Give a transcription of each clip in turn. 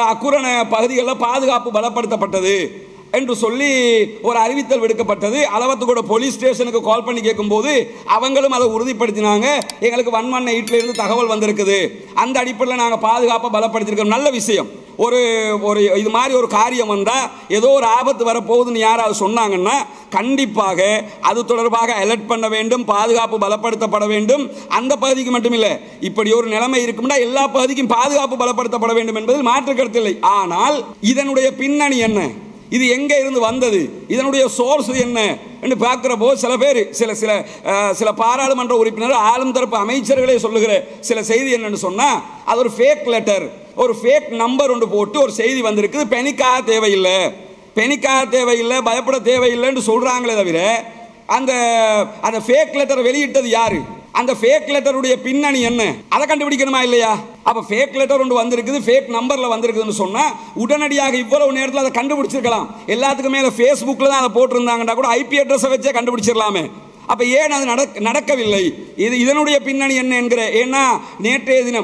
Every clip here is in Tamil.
அக்குரண பகுதிகளில் பாதுகாப்பு பலப்படுத்தப்பட்டது என்று சொல்லி ஒரு அறிவித்தல் விடுக்கப்பட்டது அளவத்துக்கூட போலீஸ் ஸ்டேஷனுக்கு கால் பண்ணி கேட்கும்போது அவங்களும் அதை உறுதிப்படுத்தினாங்க எங்களுக்கு வன்மண்ண இருந்து தகவல் வந்திருக்குது அந்த அடிப்படையில் நாங்கள் பாதுகாப்பை பலப்படுத்தியிருக்கோம் நல்ல விஷயம் ஒரு ஒரு இது மாதிரி ஒரு காரியம் வந்தால் ஏதோ ஒரு ஆபத்து வரப்போகுதுன்னு யாராவது சொன்னாங்கன்னா கண்டிப்பாக அது தொடர்பாக அலர்ட் பண்ண வேண்டும் பாதுகாப்பு பலப்படுத்தப்பட வேண்டும் அந்த பகுதிக்கு மட்டும் இல்லை இப்படி ஒரு நிலைமை இருக்கும்னா எல்லா பகுதிக்கும் பாதுகாப்பு பலப்படுத்தப்பட வேண்டும் என்பதில் மாற்று கருத்தில்லை ஆனால் இதனுடைய பின்னணி என்ன இது எங்கே இருந்து வந்தது இதனுடைய சோர்ஸ் என்ன என்று பார்க்குறப்போ சில பேர் சில சில அஹ், சில பாராளுமன்ற உறுப்பினர் ஆளும் தரப்பு அமைச்சர்களே சொல்லுகிற சில செய்தி என்னன்னு சொன்னால் அது ஒரு ஃபேக் லெட்டர் ஒரு ஃபேக் நம்பர் ஒன்று போட்டு ஒரு செய்தி வந்திருக்குது பெனிக்காக தேவையில்லை பெனிக்காக தேவையில்லை பயப்பட தேவையில்லைன்னு சொல்கிறாங்களே தவிர அந்த அந்த ஃபேக் லெட்டரை வெளியிட்டது யாரு அந்த ஃபேக் லெட்டருடைய பின்னணி என்ன அதை கண்டுபிடிக்கணுமா இல்லையா அப்ப ஃபேக் லெட்டர் ஒன்று வந்திருக்குது ஃபேக் நம்பர்ல வந்திருக்குதுன்னு சொன்னா உடனடியாக இவ்வளவு நேரத்தில் அதை கண்டுபிடிச்சிருக்கலாம் எல்லாத்துக்கும் மேல ஃபேஸ்புக்ல தான் அதை போட்டிருந்தாங்கன்னா கூட ஐபி அட்ரஸை வச்சே கண்டுபிடிச்சிடலாமே அப்ப ஏன் அது நடக்க நடக்கவில்லை இது இதனுடைய பின்னணி என்ன என்கிற ஏன்னா நேற்றைய தினம்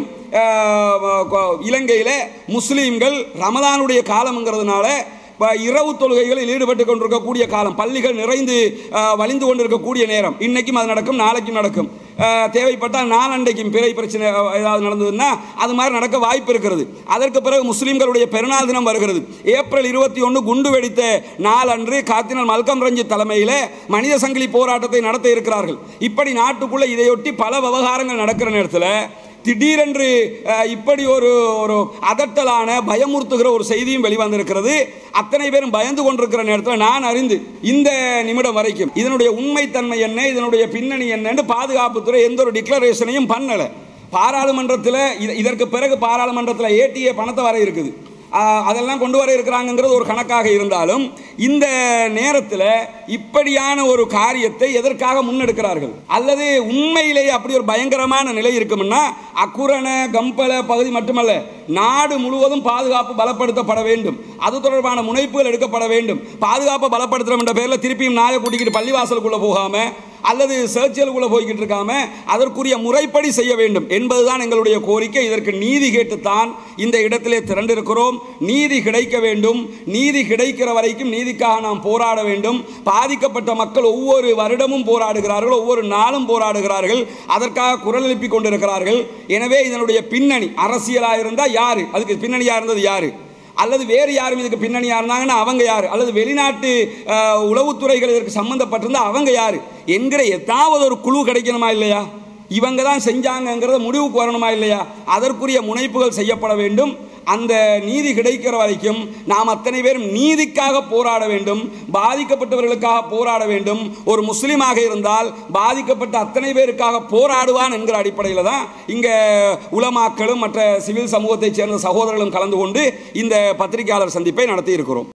ஆஹ், கொ- இலங்கையில முஸ்லீம்கள் ரமதானுடைய காலம்ங்கிறதுனால இப்ப இரவு தொழுகைகளில் ஈடுபட்டு கொண்டிருக்கக்கூடிய காலம் பள்ளிகள் நிறைந்து ஆஹ், வழிந்து கொண்டிருக்கக்கூடிய நேரம் இன்னைக்கும் அது நடக்கும் நாளைக்கும் நடக்கும் ஆஹ், தேவைப்பட்டால் நாளண்டைக்கும் பிறை பிரச்சனை ஆஹ், ஏதாவது நடந்ததுன்னா அது மாதிரி நடக்க வாய்ப்பு இருக்கிறது அதற்கு பிறகு முஸ்லீம்களுடைய பெருநாள் தினம் வருகிறது ஏப்ரல் இருபத்தி ஒன்று குண்டு வெடித்த நாளன்று காத்தினால் மல்கம் ரஞ்சித் தலைமையில் மனித சங்கிலி போராட்டத்தை நடத்த இருக்கிறார்கள் இப்படி நாட்டுக்குள்ள இதையொட்டி பல விவகாரங்கள் நடக்கிற நேரத்தில் திடீரென்று அஹ், இப்படி ஒரு ஒரு அதட்டலான பயமுறுத்துகிற ஒரு செய்தியும் வெளிவந்திருக்கிறது அத்தனை பேரும் பயந்து கொண்டிருக்கிற நேரத்தில் நான் அறிந்து இந்த நிமிடம் வரைக்கும் இதனுடைய உண்மைத்தன்மை என்ன இதனுடைய பின்னணி என்னன்னு பாதுகாப்புத்துறை எந்த ஒரு டிக்ளரேஷனையும் பண்ணலை பாராளுமன்றத்தில் இத- இதற்கு பிறகு பாராளுமன்றத்தில் ஏடிஏ பணத்தை வர இருக்குது ஆஹ், அதெல்லாம் கொண்டு வர இருக்கிறாங்கங்கிறது ஒரு கணக்காக இருந்தாலும் இந்த நேரத்தில் இப்படியான ஒரு காரியத்தை எதற்காக முன்னெடுக்கிறார்கள் அல்லது உண்மையிலேயே அப்படி ஒரு பயங்கரமான நிலை இருக்கும்னா அக்குரண கம்பல பகுதி மட்டுமல்ல நாடு முழுவதும் பாதுகாப்பு பலப்படுத்தப்பட வேண்டும் அது தொடர்பான முனைப்புகள் எடுக்கப்பட வேண்டும் பாதுகாப்பை பலப்படுத்துறோம் என்ற பேரில் திருப்பியும் நாயை கூட்டிக்கிட்டு பள்ளிவாசலுக்குள்ள போகாம அல்லது சர்ச்சலுக்குள்ள போய்கிட்டு இருக்காம அதற்குரிய முறைப்படி செய்ய வேண்டும் என்பதுதான் எங்களுடைய கோரிக்கை இதற்கு நீதி கேட்டுத்தான் இந்த இடத்திலே திரண்டிருக்கிறோம் நீதி கிடைக்க வேண்டும் நீதி கிடைக்கிற வரைக்கும் நீதிக்காக நாம் போராட வேண்டும் பாதிக்கப்பட்ட மக்கள் ஒவ்வொரு வருடமும் போராடுகிறார்கள் ஒவ்வொரு நாளும் போராடுகிறார்கள் அதற்காக குரல் எழுப்பி கொண்டிருக்கிறார்கள் எனவே இதனுடைய பின்னணி அரசியலாக இருந்தால் யாரு அதுக்கு பின்னணியாக இருந்தது யாரு அல்லது வேறு யாரும் இதுக்கு பின்னணியாக இருந்தாங்கன்னா அவங்க யார் அல்லது வெளிநாட்டு அஹ், உளவுத்துறைகள் இதற்கு சம்மந்தப்பட்டிருந்தா அவங்க யார் என்கிற ஏதாவது ஒரு குழு கிடைக்கணுமா இல்லையா இவங்க தான் செஞ்சாங்கங்கிறத முடிவுக்கு வரணுமா இல்லையா அதற்குரிய முனைப்புகள் செய்யப்பட வேண்டும் அந்த நீதி கிடைக்கிற வரைக்கும் நாம் அத்தனை பேரும் நீதிக்காக போராட வேண்டும் பாதிக்கப்பட்டவர்களுக்காக போராட வேண்டும் ஒரு முஸ்லீமாக இருந்தால் பாதிக்கப்பட்ட அத்தனை பேருக்காக போராடுவான் என்கிற அடிப்படையில் தான் இங்கே உலமாக்களும் மற்ற சிவில் சமூகத்தைச் சேர்ந்த சகோதரர்களும் கலந்து கொண்டு இந்த பத்திரிகையாளர் சந்திப்பை நடத்தி இருக்கிறோம்